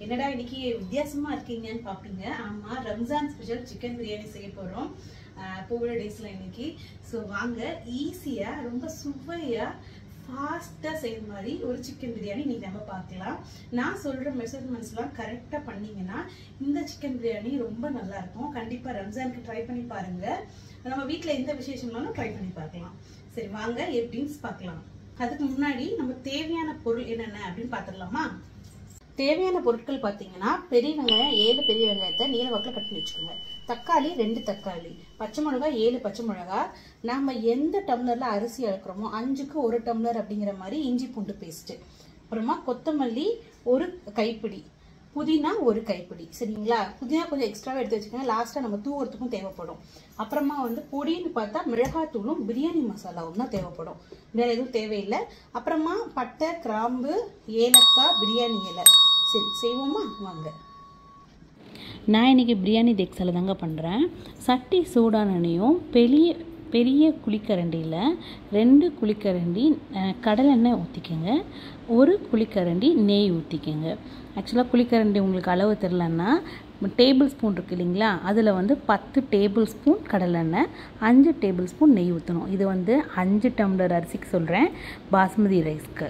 என்னடா இன்னைக்கு வித்தியாசமா இருக்கீங்கன்னு பார்ப்பீங்க ஆமா ரம்ஜான் ஸ்பெஷல் சிக்கன் பிரியாணி செய்ய போறோம் போகிற டேஸ்ல இன்னைக்கு ஸோ வாங்க ஈஸியா ரொம்ப சுவையா ஃபாஸ்ட்டாக செய்கிற மாதிரி ஒரு சிக்கன் பிரியாணி நீங்கள் நம்ம பார்க்கலாம் நான் சொல்கிற மெஷர்மெண்ட்ஸ்லாம் கரெக்டாக பண்ணீங்கன்னா இந்த சிக்கன் பிரியாணி ரொம்ப நல்லா இருக்கும் கண்டிப்பாக ரம்ஜானுக்கு ட்ரை பண்ணி பாருங்க நம்ம வீட்டில் எந்த விசேஷம்னாலும் ட்ரை பண்ணி பார்க்கலாம் சரி வாங்க எப்படின்னு பார்க்கலாம் அதுக்கு முன்னாடி நம்ம தேவையான பொருள் என்னென்ன அப்படின்னு பார்த்துடலாமா தேவையான பொருட்கள் பார்த்தீங்கன்னா பெரிய வெங்காயம் ஏழு பெரிய வெங்காயத்தை நீல வாக்கில் கட் பண்ணி வச்சுக்கோங்க தக்காளி ரெண்டு தக்காளி பச்சை மிளகாய் ஏழு பச்சை மிளகாய் நாம் எந்த டம்ளரில் அரிசி அளக்குறோமோ அஞ்சுக்கு ஒரு டம்ளர் அப்படிங்கிற மாதிரி இஞ்சி பூண்டு பேஸ்ட்டு அப்புறமா கொத்தமல்லி ஒரு கைப்பிடி புதினா ஒரு கைப்பிடி சரிங்களா புதினா கொஞ்சம் எக்ஸ்ட்ராவாக எடுத்து வச்சுக்கோங்க லாஸ்ட்டாக நம்ம தூவுறதுக்கும் தேவைப்படும் அப்புறமா வந்து பொடின்னு பார்த்தா மிளகாத்தூளும் பிரியாணி மசாலாவும் தான் தேவைப்படும் வேறு எதுவும் தேவையில்லை அப்புறமா பட்டை கிராம்பு ஏலக்காய் பிரியாணி இலை சரி செய்வோமா வாங்க நான் இன்றைக்கி பிரியாணி தெக்ஸில் தாங்க பண்ணுறேன் சட்டி சூடானனையும் பெரிய பெரிய குழிக்கரண்டியில் ரெண்டு குழிக்கரண்டி அஹ், கடலெண்ணெய் ஊற்றிக்கோங்க ஒரு குழிக்கரண்டி நெய் ஊற்றிக்கோங்க ஆக்சுவலாக குழிக்கரண்டி உங்களுக்கு அளவு தெரிலன்னா டேபிள் ஸ்பூன் இருக்குது இல்லைங்களா அதில் வந்து பத்து டேபிள் ஸ்பூன் கடலெண்ணெய் அஞ்சு டேபிள் ஸ்பூன் நெய் ஊற்றணும் இது வந்து அஞ்சு டம்ளர் அரிசிக்கு சொல்கிறேன் பாஸ்மதி ரைஸ்க்கு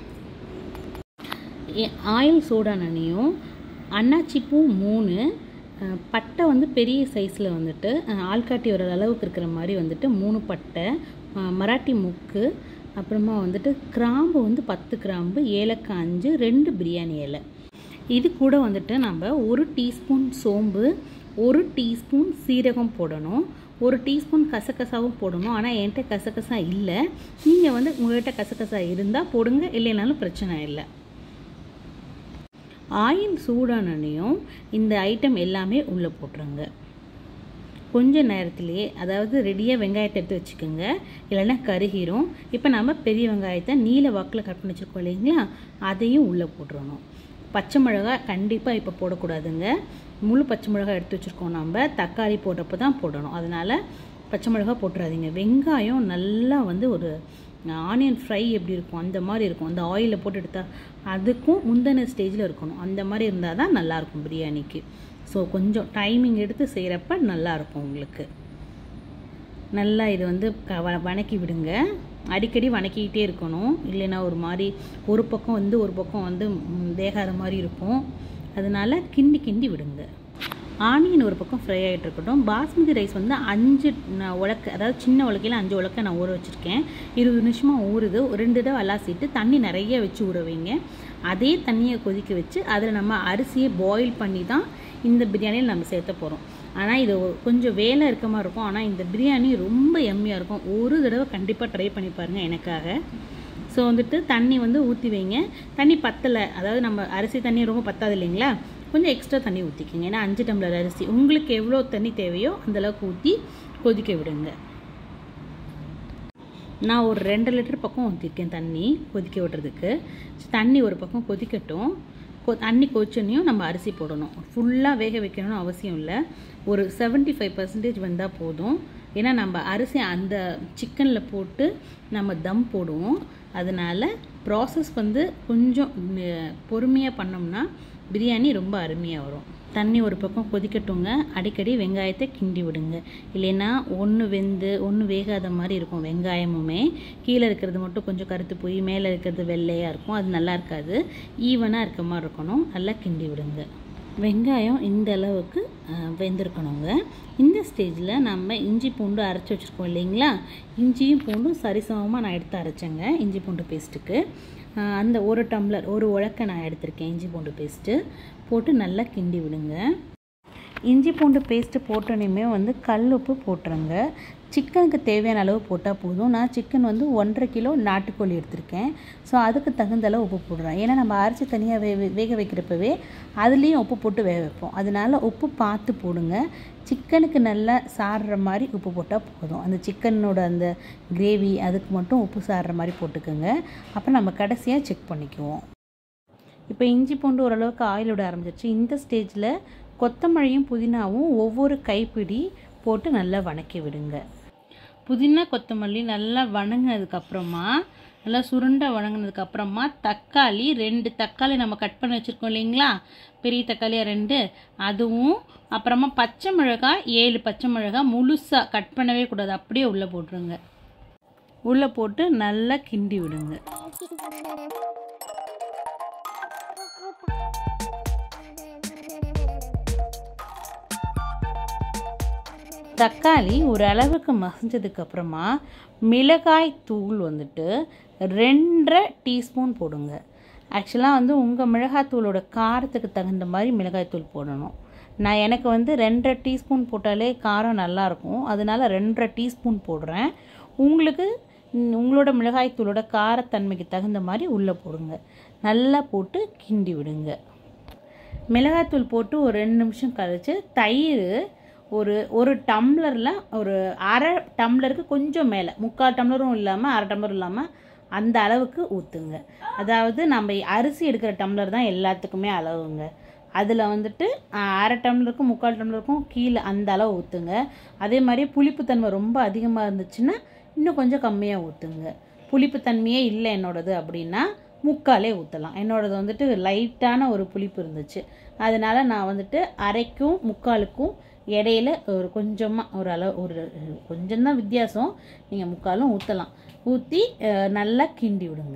எ- ஆயில் சூடானனையும் அன்னாச்சி பூ மூணு அஹ், பட்டை வந்து பெரிய சைஸில் வந்துட்டு அஹ், ஆள்காட்டி வர அளவுக்கு இருக்கிற மாதிரி வந்துட்டு மூணு பட்டை அஹ், மராட்டி முக்கு அப்புறமா வந்துட்டு கிராம்பு வந்து பத்து கிராம்பு ஏலக்காய் அஞ்சு ரெண்டு பிரியாணி இலை இது கூட வந்துட்டு நம்ம ஒரு டீஸ்பூன் சோம்பு ஒரு டீஸ்பூன் சீரகம் போடணும் ஒரு டீஸ்பூன் கசகசாவும் போடணும் ஆனால் என்கிட்ட கசகசா இல்லை நீங்கள் வந்து உங்கள்கிட்ட கசகசா இருந்தால் போடுங்க இல்லைனாலும் பிரச்சனை இல்லை ஆயில் சூடானனையும் இந்த ஐட்டம் எல்லாமே உள்ளே போட்டுருங்க கொஞ்ச நேரத்திலேயே அதாவது ரெடியாக வெங்காயத்தை எடுத்து வச்சுக்கோங்க இல்லைன்னா கருகிரும் இப்போ நம்ம பெரிய வெங்காயத்தை நீல வாக்கில் கட் பண்ணி வச்சுருக்கோம் இல்லைங்களா அதையும் உள்ளே போட்டுறணும் பச்சை மிளகாய் கண்டிப்பாக இப்போ போடக்கூடாதுங்க முழு பச்சை மிளகாய் எடுத்து வச்சுருக்கோம் நம்ம தக்காளி போட்டப்போ தான் போடணும் அதனால் பச்சை மிளகாய் போட்டுறாதீங்க வெங்காயம் நல்லா வந்து ஒரு ஆனியன் ஃப்ரை எப்படி இருக்கும் அந்த மாதிரி இருக்கும் அந்த ஆயிலில் போட்டு எடுத்தா அதுக்கும் முந்தின ஸ்டேஜில் இருக்கணும் அந்த மாதிரி இருந்தால் தான் நல்லாயிருக்கும் பிரியாணிக்கு ஸோ கொஞ்சம் டைமிங் எடுத்து செய்கிறப்ப நல்லாயிருக்கும் உங்களுக்கு நல்லா இது வந்து க வ- வணக்கி விடுங்க அடிக்கடி வணக்கிக்கிட்டே இருக்கணும் இல்லைன்னா ஒரு மாதிரி ஒரு பக்கம் வந்து ஒரு பக்கம் வந்து ம், வேகாத மாதிரி இருக்கும் அதனால கிண்டி கிண்டி விடுங்க ஆனியன் ஒரு பக்கம் ஃப்ரை ஆகிட்டு இருக்கட்டும் பாஸ்மதி ரைஸ் வந்து அஞ்சு ந- உலக்க அதாவது சின்ன உலக்கையில் அஞ்சு உலக்க நான் ஊற வச்சுருக்கேன் இருபது நிமிஷமாக ஊறுது ஒரு ரெண்டு தடவை அலாசிட்டு தண்ணி நிறைய வச்சு ஊற வைங்க அதே தண்ணியை கொதிக்க வச்சு அதில் நம்ம அரிசியை பாயில் பண்ணி தான் இந்த பிரியாணியில் நம்ம சேர்த்த போகிறோம் ஆனால் இது ஒரு- கொஞ்சம் வேலை இருக்க மாதிரி இருக்கும் ஆனால் இந்த பிரியாணி ரொம்ப எம்மியாக இருக்கும் ஒரு தடவை கண்டிப்பாக ட்ரை பண்ணி பாருங்கள் எனக்காக ஸோ வந்துட்டு தண்ணி வந்து ஊற்றி வைங்க தண்ணி பத்தலை அதாவது நம்ம அரிசி தண்ணி ரொம்ப பத்தாது இல்லைங்களா கொஞ்சம் எக்ஸ்ட்ரா தண்ணி ஊற்றிக்கிங்க ஏன்னா அஞ்சு டம்ளர் அரிசி உங்களுக்கு எவ்வளோ தண்ணி தேவையோ அந்த அளவுக்கு ஊற்றி கொதிக்க விடுங்க நான் ஒரு ரெண்டு லிட்டர் பக்கம் ஊற்றிருக்கேன் தண்ணி கொதிக்க விடுறதுக்கு தண்ணி ஒரு பக்கம் கொதிக்கட்டும் கொ தண்ணி கொதிச்சோன்னையும் நம்ம அரிசி போடணும் ஃபுல்லாக வேக வைக்கணும்னு அவசியம் இல்லை ஒரு 75% ஃபைவ் பர்சன்டேஜ் வந்தால் போதும் ஏன்னா நம்ம அரிசி அந்த சிக்கனில் போட்டு நம்ம தம் போடுவோம் அதனால் ப்ராசஸ் வந்து கொஞ்சம் பொறுமையாக பண்ணோம்னா பிரியாணி ரொம்ப அருமையாக வரும் தண்ணி ஒரு பக்கம் கொதிக்கட்டுங்க அடிக்கடி வெங்காயத்தை கிண்டி விடுங்க இல்லைன்னா ஒன்று வெந்து ஒன்று வேகாத மாதிரி இருக்கும் வெங்காயமுமே கீழே இருக்கிறது மட்டும் கொஞ்சம் கருத்து போய் மேலே இருக்கிறது வெள்ளையாக இருக்கும் அது நல்லா இருக்காது ஈவனாக இருக்க மாதிரி இருக்கணும் நல்லா கிண்டி விடுங்க வெங்காயம் இந்த அளவுக்கு அஹ், வெந்திருக்கணுங்க இந்த ஸ்டேஜில் நம்ம இஞ்சி பூண்டு அரைச்சி வச்சுருக்கோம் இல்லைங்களா இஞ்சியும் பூண்டும் சரிசமமாக நான் எடுத்து அரைச்சேங்க இஞ்சி பூண்டு பேஸ்ட்டுக்கு ஆஹ் அந்த ஒரு டம்ளர் ஒரு உலக்கை நான் எடுத்திருக்கேன் இஞ்சி பூண்டு பேஸ்ட்டு போட்டு நல்லா கிண்டி விடுங்க இஞ்சி பூண்டு பேஸ்ட்டு போட்டோன்னே வந்து கல் உப்பு போட்டுருங்க சிக்கனுக்கு தேவையான அளவு போட்டால் போதும் நான் சிக்கன் வந்து ஒன்றரை கிலோ நாட்டுக்கோழி எடுத்திருக்கேன் ஸோ அதுக்கு தகுந்த அளவு உப்பு போடுறேன் ஏன்னா நம்ம அரைச்சி தனியாக வே வே- வேக வைக்கிறப்பவே அதுலேயும் உப்பு போட்டு வேக வைப்போம் அதனால உப்பு பார்த்து போடுங்க சிக்கனுக்கு நல்லா சாடுற மாதிரி உப்பு போட்டால் போதும் அந்த சிக்கனோட அந்த கிரேவி அதுக்கு மட்டும் உப்பு சாடுற மாதிரி போட்டுக்கோங்க அப்புறம் நம்ம கடைசியாக செக் பண்ணிக்குவோம் இப்போ இஞ்சி பூண்டு ஓரளவுக்கு ஆயில் விட ஆரம்பிச்சிருச்சு இந்த ஸ்டேஜில் கொத்தமல்லியும் புதினாவும் ஒவ்வொரு கைப்பிடி போட்டு நல்லா வணக்கி விடுங்க புதினா கொத்தமல்லி நல்லா வணங்கினதுக்கப்புறமா நல்லா சுருண்டை வணங்கினதுக்கப்புறமா தக்காளி ரெண்டு தக்காளி நம்ம கட் பண்ணி வச்சுருக்கோம் இல்லைங்களா பெரிய தக்காளியாக ரெண்டு அதுவும் அப்புறமா பச்சை மிளகாய் ஏழு பச்சை மிளகாய் முழுசாக கட் பண்ணவே கூடாது அப்படியே உள்ளே போட்டுருங்க உள்ளே போட்டு நல்லா கிண்டி விடுங்க தக்காளி ஒரு அளவுக்கு மசிஞ்சதுக்கு அப்புறமா மிளகாய் தூள் வந்துட்டு ரெண்டரை டீஸ்பூன் போடுங்க ஆக்சுவலாக வந்து உங்கள் மிளகாத்தூளோட காரத்துக்கு தகுந்த மாதிரி மிளகாய் தூள் போடணும் நான் எனக்கு வந்து ரெண்டரை டீஸ்பூன் போட்டாலே காரம் நல்லாயிருக்கும் அதனால ரெண்டரை டீஸ்பூன் போடுறேன் உங்களுக்கு ம், உங்களோட மிளகாய் தூளோட காரத்தன்மைக்கு தகுந்த மாதிரி உள்ளே போடுங்க நல்லா போட்டு கிண்டி விடுங்க மிளகாத்தூள் போட்டு ஒரு ரெண்டு நிமிஷம் கழித்து தயிர் ஒரு ஒரு டம்ளரில் ஒரு அரை டம்ளருக்கு கொஞ்சம் மேலே முக்கால் டம்ளரும் இல்லாமல் அரை டம்ளரும் இல்லாமல் அந்த அளவுக்கு ஊற்றுங்க அதாவது நம்ம அரிசி எடுக்கிற டம்ளர் தான் எல்லாத்துக்குமே அளவுங்க அதில் வந்துட்டு அஹ், அரை டம்ளருக்கும் முக்கால் டம்ளருக்கும் கீழே அந்த அளவு ஊற்றுங்க அதே மாதிரி புளிப்புத்தன்மை ரொம்ப அதிகமாக இருந்துச்சுன்னா இன்னும் கொஞ்சம் கம்மியாக ஊற்றுங்க புளிப்புத்தன்மையே இல்லை என்னோடது அப்படின்னா முக்காலே ஊற்றலாம் என்னோடது வந்துட்டு லைட்டான ஒரு புளிப்பு இருந்துச்சு அதனால நான் வந்துட்டு அரைக்கும் முக்காலுக்கும் இடையில ஒரு கொஞ்சமாக ஒரு அளவு ஒரு கொஞ்சம்தான் வித்தியாசம் நீங்கள் முக்காலும் ஊற்றலாம் ஊற்றி நல்லா கிண்டி விடுங்க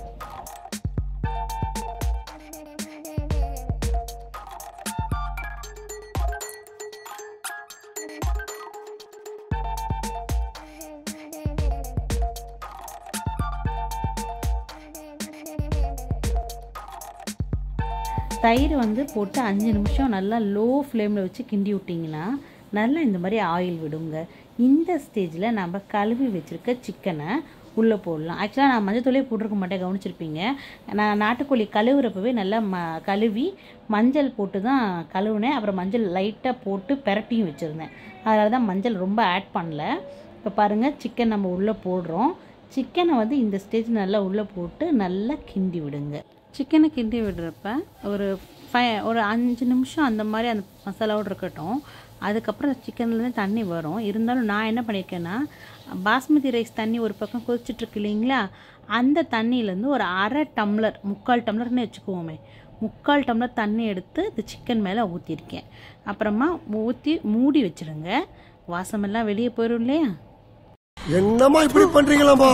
தயிர் வந்து போட்டு அஞ்சு நிமிஷம் நல்லா லோ ஃப்ளேமில் வச்சு கிண்டி விட்டிங்கன்னா நல்லா இந்த மாதிரி ஆயில் விடுங்க இந்த ஸ்டேஜில் நம்ம கழுவி வச்சுருக்க சிக்கனை உள்ளே போடலாம் ஆக்சுவலாக நான் மஞ்சத்தூளே போட்டிருக்க மாட்டேன் கவனிச்சிருப்பீங்க நான் நாட்டுக்கோழி கழுவுறப்பவே நல்லா ம கழுவி மஞ்சள் போட்டு தான் கழுவுனேன் அப்புறம் மஞ்சள் லைட்டாக போட்டு பெரட்டியும் வச்சுருந்தேன் அதனால தான் மஞ்சள் ரொம்ப ஆட் பண்ணல இப்போ பாருங்கள் சிக்கன் நம்ம உள்ளே போடுறோம் சிக்கனை வந்து இந்த ஸ்டேஜ் நல்லா உள்ளே போட்டு நல்லா கிண்டி விடுங்க சிக்கனை கிண்டி விடுறப்ப ஒரு ஃபை ஒரு அஞ்சு நிமிஷம் அந்த மாதிரி அந்த மசாலாவோடு இருக்கட்டும் அதுக்கப்புறம் சிக்கன்லேருந்து தண்ணி வரும் இருந்தாலும் நான் என்ன பண்ணியிருக்கேன்னா பாஸ்மதி ரைஸ் தண்ணி ஒரு பக்கம் கொதிச்சிட்ருக்கு இல்லைங்களா அந்த தண்ணியிலேருந்து ஒரு அரை டம்ளர் முக்கால் டம்ளர்னு வச்சுக்குவோமே முக்கால் டம்ளர் தண்ணி எடுத்து இந்த சிக்கன் மேலே ஊற்றிருக்கேன் அப்புறமா ஊற்றி மூடி வச்சிடுங்க வாசமெல்லாம் வெளியே போயிடும் இல்லையா என்னம்மா இப்படி பண்றீங்களாம்மா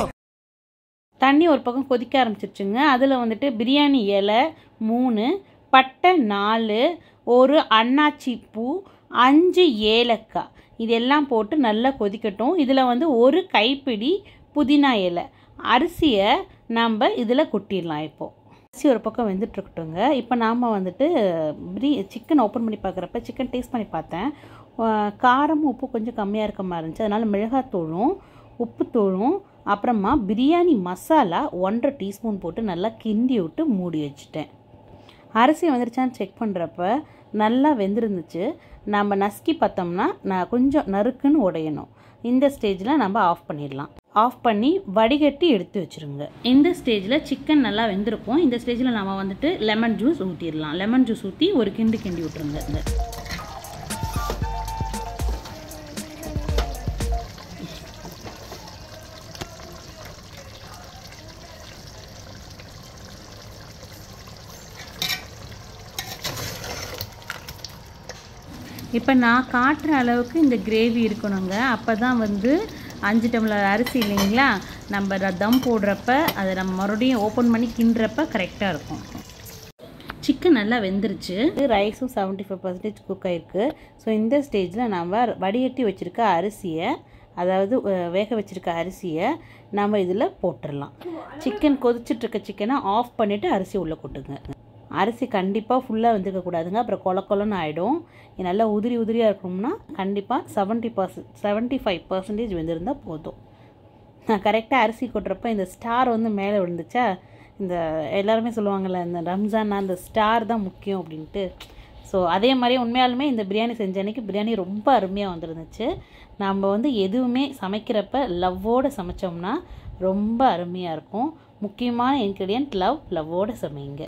தண்ணி ஒரு பக்கம் கொதிக்க ஆரம்பிச்சிருச்சுங்க அதில் வந்துட்டு பிரியாணி இலை மூணு பட்டை நாலு ஒரு அன்னாச்சி பூ அஞ்சு ஏலக்காய் இதெல்லாம் போட்டு நல்லா கொதிக்கட்டும் இதில் வந்து ஒரு கைப்பிடி புதினா இலை அரிசியை நம்ம இதில் கொட்டிடலாம் இப்போது அரிசி ஒரு பக்கம் வெந்துட்டு இருக்கட்டுங்க இப்போ நாம் வந்துட்டு பிரி சிக்கன் ஓப்பன் பண்ணி பார்க்குறப்ப சிக்கன் டேஸ்ட் பண்ணி பார்த்தேன் அஹ் காரமும் உப்பு கொஞ்சம் கம்மியாக இருக்க மாதிரி இருந்துச்சு அதனால் மிளகாத்தூளும் உப்புத்தூளும் அப்புறமா பிரியாணி மசாலா ஒன்றரை டீஸ்பூன் போட்டு நல்லா கிண்டி விட்டு மூடி வச்சுட்டேன் அரிசி வந்துருச்சான்னு செக் பண்ணுறப்ப நல்லா வெந்திருந்துச்சு நம்ம நசுக்கி பார்த்தோம்னா நான் கொஞ்சம் நறுக்குன்னு உடையணும் இந்த ஸ்டேஜில் நம்ம ஆஃப் பண்ணிடலாம் ஆஃப் பண்ணி வடிகட்டி எடுத்து வச்சுருங்க இந்த ஸ்டேஜில் சிக்கன் நல்லா வெந்திருக்கும் இந்த ஸ்டேஜில் நம்ம வந்துட்டு லெமன் ஜூஸ் ஊற்றிடலாம் லெமன் ஜூஸ் ஊற்றி ஒரு கிண்டு கிண்டி விட்டுருங்க இந்த இப்போ நான் காட்டுற அளவுக்கு இந்த கிரேவி இருக்கணுங்க அப்போ தான் வந்து அஞ்சு டம்ளர் அரிசி இல்லைங்களா நம்ம ர- தம் போடுறப்ப அதை நம்ம மறுபடியும் ஓப்பன் பண்ணி கிண்டுறப்ப கரெக்டாக இருக்கும் சிக்கன் நல்லா வெந்துருச்சு ரைஸும் செவன்ட்டி ஃபைவ் பர்சன்டேஜ் குக் ஆயிருக்கு ஸோ இந்த ஸ்டேஜில் நம்ம வடிகட்டி வச்சுருக்க அரிசியை அதாவது அஹ், வேக வச்சுருக்க அரிசியை நம்ம இதில் போட்டுடலாம் சிக்கன் கொதிச்சிட்ருக்க சிக்கனை ஆஃப் பண்ணிவிட்டு அரிசி உள்ளே கொட்டுங்க அரிசி கண்டிப்பாக ஃபுல்லாக வெந்துக்க கூடாதுங்க அப்புறம் கொல கொலன்னு ஆகிடும் நல்லா உதிரி உதிரியாக இருக்கணும்னா கண்டிப்பாக seventy percent seventy five percentage வெந்திருந்தால் போதும் நான் கரெக்டாக அரிசி கொட்டுறப்ப இந்த ஸ்டார் வந்து மேலே விழுந்துச்சா இந்த எல்லாருமே சொல்லுவாங்கள்ல இந்த ரம்ஜான் அந்த ஸ்டார் தான் முக்கியம் அப்படின்ட்டு ஸோ அதே மாதிரி உண்மையாலுமே இந்த பிரியாணி செஞ்ச அன்னைக்கு பிரியாணி ரொம்ப அருமையாக வந்துருந்துச்சு நம்ம வந்து எதுவுமே சமைக்கிறப்ப லவ்வோடு சமைச்சோம்னா ரொம்ப அருமையாக இருக்கும் முக்கியமான இன்க்ரீடியன்ட் லவ் லவ்வோடு சமைங்க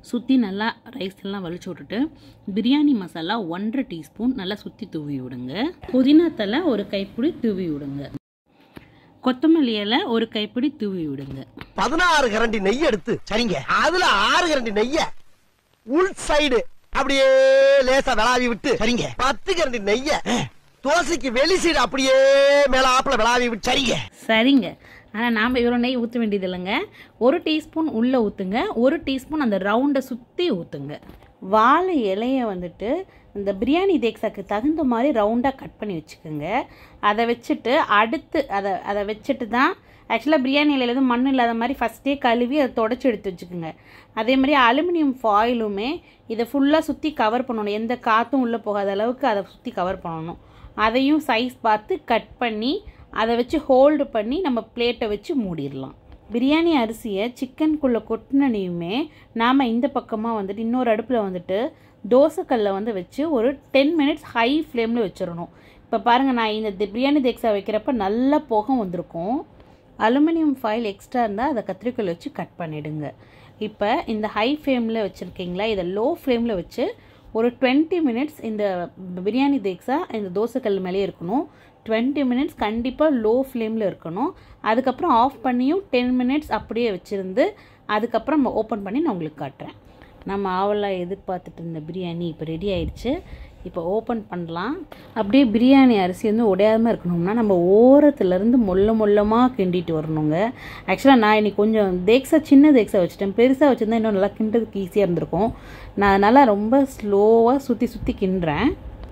சுற்றி நல்லா ரைஸ் எல்லாம் வலிச்சு விட்டுட்டு பிரியாணி மசாலா ஒன்றரை டீஸ்பூன் நல்லா சுற்றி தூவி விடுங்க புதினா தலை ஒரு கைப்பிடி தூவி விடுங்க கொத்தமல்லி இலை ஒரு கைப்பிடி தூவி விடுங்க பதினாறு கரண்டி நெய் எடுத்து சரிங்க அதுல ஆறு கரண்டி நெய்ய உள் சைடு அப்படியே லேசா விளாவி விட்டு சரிங்க பத்து கரண்டி நெய்ய தோசைக்கு வெளி சைடு அப்படியே மேல ஆப்பிள விளாவி விட்டு சரிங்க சரிங்க ஆனால் நாம் இவ்வளோ நெய் ஊற்ற வேண்டியது இல்லைங்க ஒரு டீஸ்பூன் உள்ளே ஊற்றுங்க ஒரு டீஸ்பூன் அந்த ரவுண்டை சுற்றி ஊற்றுங்க வாழை இலையை வந்துட்டு இந்த பிரியாணி தேக்ஸாக்கு தகுந்த மாதிரி ரவுண்டாக கட் பண்ணி வச்சுக்கோங்க அதை வச்சுட்டு அடுத்து அதை அதை வச்சுட்டு தான் ஆக்சுவலாக பிரியாணி இலையில எதுவும் மண் இல்லாத மாதிரி ஃபஸ்ட்டே கழுவி அதை தொடச்சி எடுத்து வச்சுக்கோங்க அதே மாதிரி அலுமினியம் ஃபாயிலுமே இதை ஃபுல்லாக சுற்றி கவர் பண்ணணும் எந்த காற்றும் உள்ளே போகாத அளவுக்கு அதை சுற்றி கவர் பண்ணணும் அதையும் சைஸ் பார்த்து கட் பண்ணி அதை வச்சு ஹோல்டு பண்ணி நம்ம பிளேட்டை வச்சு மூடிடலாம் பிரியாணி அரிசியை சிக்கனுக்குள்ளே கொட்டினையுமே நாம் இந்த பக்கமாக வந்துட்டு இன்னொரு அடுப்பில் வந்துட்டு தோசைக்கல்லை வந்து வச்சு ஒரு டென் மினிட்ஸ் ஹை ஃப்ளேமில் வச்சிடணும் இப்போ பாருங்கள் நான் இந்த தி- பிரியாணி தேக்ஸா வைக்கிறப்ப நல்ல புகை வந்திருக்கும் அலுமினியம் ஃபாயில் எக்ஸ்ட்ரா இருந்தால் அதை கத்திரிக்கோல் வச்சு கட் பண்ணிடுங்க இப்போ இந்த ஹை ஃப்ளேமில் வச்சுருக்கீங்களா இதை லோ ஃப்ளேமில் வச்சு ஒரு டுவெண்ட்டி மினிட்ஸ் இந்த பிரியாணி தேக்ஸா இந்த தோசைக்கல் மேலே இருக்கணும் டுவெண்ட்டி மினிட்ஸ் கண்டிப்பாக லோ ஃப்ளேமில் இருக்கணும் அதுக்கப்புறம் ஆஃப் பண்ணியும் டென் மினிட்ஸ் அப்படியே வச்சுருந்து அதுக்கப்புறம் நம்ம ஓப்பன் பண்ணி நான் உங்களுக்கு காட்டுறேன் நம்ம ஆவலாக எதிர்பார்த்துட்டு இருந்த பிரியாணி இப்போ ரெடி ஆயிடுச்சு இப்போ ஓப்பன் பண்ணலாம் அப்படியே பிரியாணி அரிசி வந்து உடையாமல் இருக்கணும்னா நம்ம ஓரத்துலேருந்து மொல்ல மொல்லமாக கிண்டிட்டு வரணுங்க ஆக்சுவலாக நான் இன்னைக்கு கொஞ்சம் தேக்ஸா சின்ன தேக்ஸா வச்சுட்டேன் பெருசாக வச்சுருந்தா இன்னும் நல்லா கிண்டுறதுக்கு ஈஸியாக இருந்திருக்கும் நான் அதனால் ரொம்ப ஸ்லோவாக சுற்றி சுற்றி கிண்டுறேன்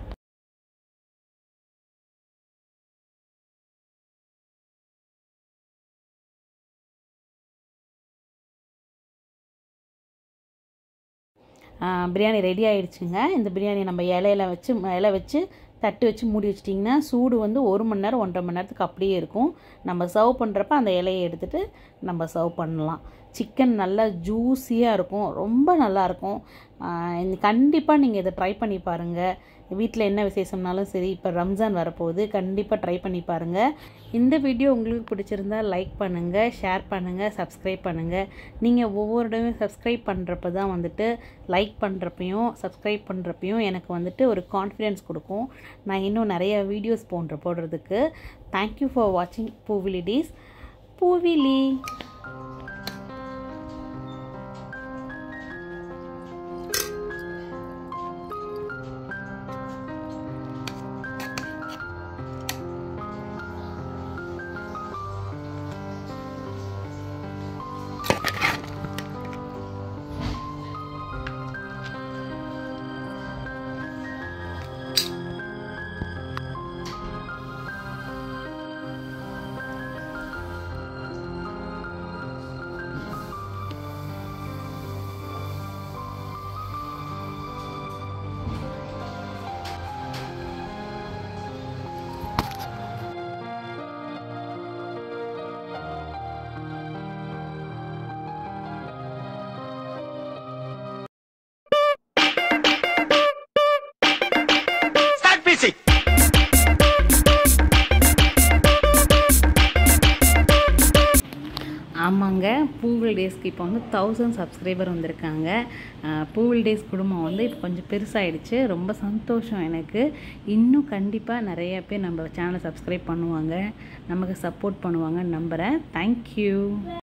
ஆ, பிரியாணி ரெடி ஆயிடுச்சுங்க இந்த பிரியாணி நம்ம இலையில வச்சு இலை வச்சு தட்டு வச்சு மூடி வச்சிட்டிங்கன்னா சூடு வந்து ஒரு மணி நேரம் ஒன்றரை மணி நேரத்துக்கு அப்படியே இருக்கும் நம்ம சர்வ் பண்ணுறப்ப அந்த இலையை எடுத்துட்டு நம்ம சர்வ் பண்ணலாம் சிக்கன் நல்லா ஜூஸியாக இருக்கும் ரொம்ப நல்லாயிருக்கும் கண்டிப்பாக நீங்கள் இதை ட்ரை பண்ணி பாருங்கள் வீட்டில் என்ன விசேஷம்னாலும் சரி இப்போ ரம்ஜான் வரப்போகுது கண்டிப்பாக ட்ரை பண்ணி பாருங்கள் இந்த வீடியோ உங்களுக்கு பிடிச்சிருந்தா லைக் பண்ணுங்கள் ஷேர் பண்ணுங்கள் சப்ஸ்கிரைப் பண்ணுங்கள் நீங்கள் ஒவ்வொரு தடவையும் சப்ஸ்கிரைப் பண்ணுறப்ப தான் வந்துட்டு லைக் பண்ணுறப்பையும் சப்ஸ்கிரைப் பண்ணுறப்பையும் எனக்கு வந்துட்டு ஒரு கான்ஃபிடென்ஸ் கொடுக்கும் நான் இன்னும் நிறைய வீடியோஸ் போன்ற போடுறதுக்கு தேங்க்யூ ஃபார் வாட்சிங் Poovili days Poovili start music ஆமாங்க பூவில் டேஸ்க்கு இப்போ வந்து தௌசண்ட் சப்ஸ்கிரைபர் வந்திருக்காங்க அஹ், பூவில் டேஸ் குடும்பம் வந்து இப்போ கொஞ்சம் பெருசாயிடுச்சு ரொம்ப சந்தோஷம் எனக்கு இன்னும் கண்டிப்பாக நிறைய பேர் நம்ம சேனலை சப்ஸ்கிரைப் பண்ணுவாங்க நமக்கு சப்போர்ட் பண்ணுவாங்கன்னு நம்புகிறேன் தேங்க்யூ